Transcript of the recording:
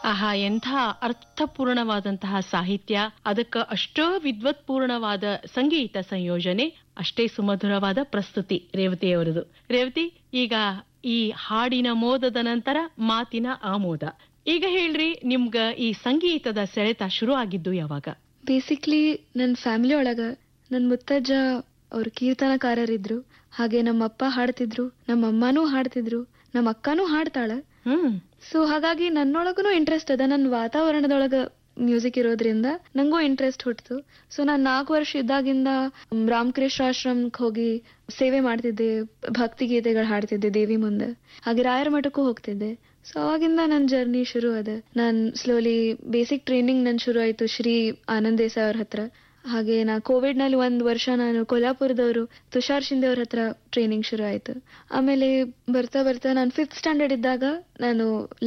ಆಹಾ ಎಂಥ ಅರ್ಥಪೂರ್ಣವಾದಂತಹ ಸಾಹಿತ್ಯ ಅದಕ್ಕ ಅಷ್ಟೋ ವಿದ್ವತ್ಪೂರ್ಣವಾದ ಸಂಗೀತ ಸಂಯೋಜನೆ ಅಷ್ಟೇ ಸುಮಧುರವಾದ ಪ್ರಸ್ತುತಿ ರೇವತಿಯವರದು ರೇವತಿ ಈಗ ಈ ಹಾಡಿನ ಮೋದದ ನಂತರ ಮಾತಿನ ಆಮೋದ ಈಗ ಹೇಳ್ರಿ ನಿಮ್ಗ ಈ ಸಂಗೀತದ ಸೆಳೆತ ಶುರು ಆಗಿದ್ದು ಯಾವಾಗ ಬೇಸಿಕ್ಲಿ ನನ್ನ ಫ್ಯಾಮಿಲಿ ಒಳಗ ನನ್ನ ಮುತ್ತಜ್ಜ ಅವ್ರು ಕೀರ್ತನಕಾರರಿದ್ರು ಹಾಗೆ ನಮ್ಮ ಅಪ್ಪ ಹಾಡ್ತಿದ್ರು ನಮ್ಮ ಅಮ್ಮನೂ ಹಾಡ್ತಿದ್ರು ನಮ್ಮ ಅಕ್ಕನೂ ಹಾಡ್ತಾಳ ಹ್ಮ್ ಸೊ ಹಾಗಾಗಿ ನನ್ನೊಳಗೂ ಇಂಟ್ರೆಸ್ಟ್ ಅದ ನನ್ನ ವಾತಾವರಣದೊಳಗ ಮ್ಯೂಸಿಕ್ ಇರೋದ್ರಿಂದ ನಂಗೂ ಇಂಟ್ರೆಸ್ಟ್ ಹುಟ್ಟಿತು ಸೊ ನಾನು ನಾಲ್ಕು ವರ್ಷ ಇದ್ದಾಗಿಂದ ಮ್, ರಾಮಕೃಷ್ಣ ಆಶ್ರಮಕ್ಕೆ ಹೋಗಿ ಸೇವೆ ಮಾಡ್ತಿದ್ದೆ ಭಕ್ತಿ ಗೀತೆಗಳು ಹಾಡ್ತಿದ್ದೆ ದೇವಿ ಮುಂದೆ ಹಾಗೆ ರಾಯರ ಮಠಕ್ಕೂ ಹೋಗ್ತಿದ್ದೆ ಸೊ ಅವಾಗಿಂದ ನನ್ನ ಜರ್ನಿ ಶುರು ಅದ ನಾನು ಸ್ಲೋಲಿ ಬೇಸಿಕ್ ಟ್ರೈನಿಂಗ್ ನನ್ ಶುರು ಆಯ್ತು ಶ್ರೀ ಆನಂದ್ ದೇಸಾಯಿ ಅವ್ರ ಹತ್ರ ಹಾಗೆ ನಾ ಕೋವಿಡ್ ನಲ್ಲಿ ಒಂದ್ ವರ್ಷ ನಾನು ಕೊಲ್ಲಾಪುರದವರು ತುಷಾರ್ ಶಿಂದೆ ಅವ್ರ ಹತ್ರ ಟ್ರೈನಿಂಗ್ ಶುರು ಆಯ್ತು ಆಮೇಲೆ ಬರ್ತಾ ಬರ್ತಾ ನಾನು ಫಿಫ್ತ್ ಸ್ಟ್ಯಾಂಡರ್ಡ್ ಇದ್ದಾಗ ನಾನು